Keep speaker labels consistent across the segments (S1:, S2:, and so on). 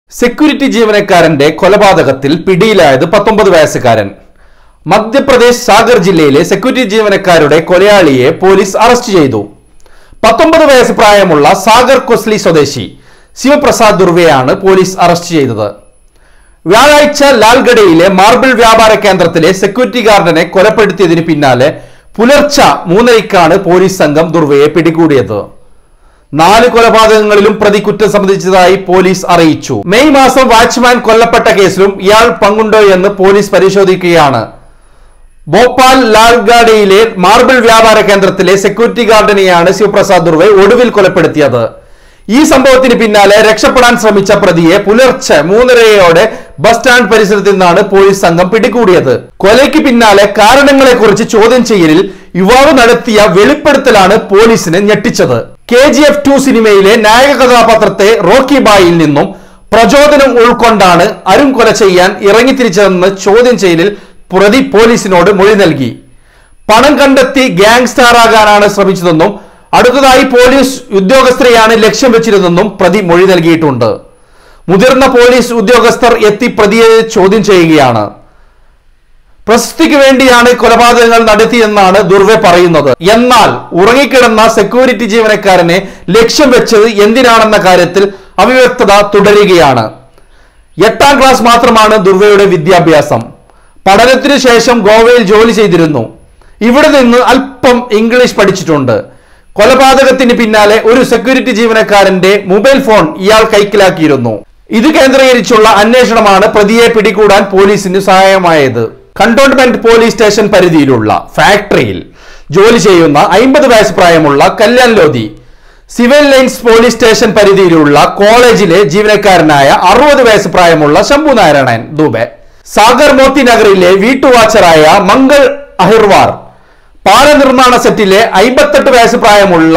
S1: security ജീവനക്കാരന്റെ കൊലപാതകത്തിൽ പിടിയിലായത് പത്തൊമ്പത് വയസ്സുകാരൻ മധ്യപ്രദേശ് സാഗർ ജില്ലയിലെ സെക്യൂരിറ്റി ജീവനക്കാരുടെ കൊലയാളിയെ പോലീസ് അറസ്റ്റ് ചെയ്തു പത്തൊമ്പത് വയസ്സ് പ്രായമുള്ള സാഗർ കൊസ്ലി സ്വദേശി ശിവപ്രസാദ് ദുർവെയാണ് പോലീസ് അറസ്റ്റ് ചെയ്തത് വ്യാഴാഴ്ച ലാൽഗഡയിലെ മാർബിൾ വ്യാപാര കേന്ദ്രത്തിലെ സെക്യൂരിറ്റി ഗാർഡനെ കൊലപ്പെടുത്തിയതിന് പിന്നാലെ പുലർച്ചെ മൂന്നരയ്ക്കാണ് പോലീസ് സംഘം ദുർവയെ പിടികൂടിയത് നാല് കൊലപാതകങ്ങളിലും പ്രതി കുറ്റം സംബന്ധിച്ചതായി പോലീസ് അറിയിച്ചു മെയ് മാസം വാച്ച്മാൻ കൊല്ലപ്പെട്ട കേസിലും ഇയാൾ പങ്കുണ്ടോ എന്ന് പോലീസ് പരിശോധിക്കുകയാണ് ഭോപ്പാൽ ലാൽഗാഡിയിലെ മാർബിൾ വ്യാപാര കേന്ദ്രത്തിലെ സെക്യൂരിറ്റി ഗാർഡനെയാണ് ശിവപ്രസാദ് ദുർവെ ഒടുവിൽ കൊലപ്പെടുത്തിയത് ഈ സംഭവത്തിന് പിന്നാലെ രക്ഷപ്പെടാൻ ശ്രമിച്ച പ്രതിയെ പുലർച്ചെ മൂന്നരയോടെ ബസ് സ്റ്റാൻഡ് പരിസരത്ത് നിന്നാണ് പോലീസ് സംഘം പിടികൂടിയത് കൊലയ്ക്ക് പിന്നാലെ കാരണങ്ങളെക്കുറിച്ച് ചോദ്യം ചെയ്യലിൽ യുവാവ് നടത്തിയ വെളിപ്പെടുത്തലാണ് പോലീസിനെ ഞെട്ടിച്ചത് കെ ജി എഫ് ടു സിനിമയിലെ നായക കഥാപാത്രത്തെ റോക്കി ബായിൽ നിന്നും പ്രചോദനം ഉൾക്കൊണ്ടാണ് അരുൺ കൊല ചെയ്യാൻ ഇറങ്ങിത്തിരിച്ചതെന്ന് ചോദ്യം ചെയ്യലിൽ പ്രതി പോലീസിനോട് മൊഴി നൽകി പണം കണ്ടെത്തി ഗാങ്സ്റ്റാർ ആകാനാണ് ശ്രമിച്ചതെന്നും അടുത്തതായി പോലീസ് ഉദ്യോഗസ്ഥരെയാണ് ലക്ഷ്യം വെച്ചിരുന്നെന്നും പ്രതി മൊഴി നൽകിയിട്ടുണ്ട് മുതിർന്ന പോലീസ് ഉദ്യോഗസ്ഥർ എത്തി പ്രതിയെ ചോദ്യം ചെയ്യുകയാണ് പ്രശസ്തിക്ക് വേണ്ടിയാണ് കൊലപാതകങ്ങൾ നടത്തിയെന്നാണ് ദുർവെ പറയുന്നത് എന്നാൽ ഉറങ്ങിക്കിടന്ന സെക്യൂരിറ്റി ജീവനക്കാരനെ ലക്ഷ്യം വെച്ചത് എന്തിനാണെന്ന കാര്യത്തിൽ അവിവ്യക്തത തുടരുകയാണ് എട്ടാം ക്ലാസ് മാത്രമാണ് ദുർവയുടെ വിദ്യാഭ്യാസം പഠനത്തിനു ശേഷം ഗോവയിൽ ജോലി ചെയ്തിരുന്നു ഇവിടെ നിന്ന് അല്പം ഇംഗ്ലീഷ് പഠിച്ചിട്ടുണ്ട് കൊലപാതകത്തിന് പിന്നാലെ ഒരു സെക്യൂരിറ്റി ജീവനക്കാരന്റെ മൊബൈൽ ഫോൺ ഇയാൾ കൈക്കലാക്കിയിരുന്നു ഇത് കേന്ദ്രീകരിച്ചുള്ള അന്വേഷണമാണ് പ്രതിയെ പിടികൂടാൻ പോലീസിന് സഹായമായത് കണ്ടോൺമെന്റ് പോലീസ് സ്റ്റേഷൻ പരിധിയിലുള്ള ഫാക്ടറിയിൽ ജോലി ചെയ്യുന്ന അമ്പത് വയസ്സ് പ്രായമുള്ള Kalyan Lodhi civil lines police station പരിധിയിലുള്ള കോളേജിലെ ജീവനക്കാരനായ അറുപത് വയസ്സ് പ്രായമുള്ള ശംഭു നാരായണൻ ദുബെ സാഗർ മോത്തി നഗറിലെ വീട്ടുവാച്ചറായ മംഗൾ അഹിർവാർ പാല നിർമ്മാണ സെറ്റിലെ അമ്പത്തെട്ട് വയസ്സ് പ്രായമുള്ള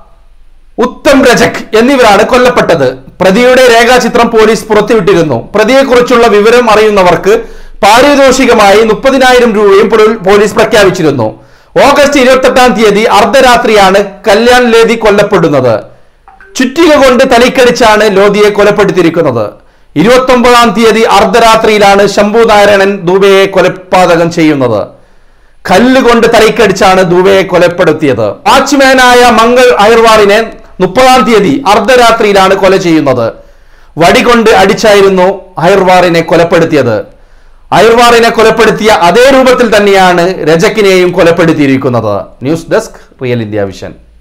S1: ഉത്തം രജക് എന്നിവരാണ് കൊല്ലപ്പെട്ടത് പ്രതിയുടെ രേഖാചിത്രം പോലീസ് പുറത്തുവിട്ടിരുന്നു പ്രതിയെക്കുറിച്ചുള്ള വിവരം അറിയുന്നവർക്ക് പാരിതോഷികമായി മുപ്പതിനായിരം രൂപയും പൊലി- പോലീസ് പ്രഖ്യാപിച്ചിരുന്നു ഓഗസ്റ്റ് ഇരുപത്തെട്ടാം തീയതി അർദ്ധരാത്രിയാണ് കല്യാൺ ലോധി കൊല്ലപ്പെടുന്നത് ചുറ്റിക കൊണ്ട് തലക്കടിച്ചാണ് ലോധിയെ കൊലപ്പെടുത്തിയിരിക്കുന്നത് ഇരുപത്തി ഒമ്പതാം തീയതി അർദ്ധരാത്രിയിലാണ് ശംഭു നാരായണൻ ദൂബയെ കൊലപാതകം ചെയ്യുന്നത് കല്ലുകൊണ്ട് തലക്കടിച്ചാണ് ദൂബയെ കൊലപ്പെടുത്തിയത് വാച്ച്മാനായ മംഗൾ അയർവാറിനെ മുപ്പതാം തീയതി അർദ്ധരാത്രിയിലാണ് കൊല ചെയ്യുന്നത് വടികൊണ്ട് അടിച്ചായിരുന്നു അയർവാറിനെ കൊലപ്പെടുത്തിയത് അയർവാറിനെ കൊലപ്പെടുത്തിയ അതേ രൂപത്തിൽ തന്നെയാണ് രജക്കിനെയും കൊലപ്പെടുത്തിയിരിക്കുന്നത് news desk real India vision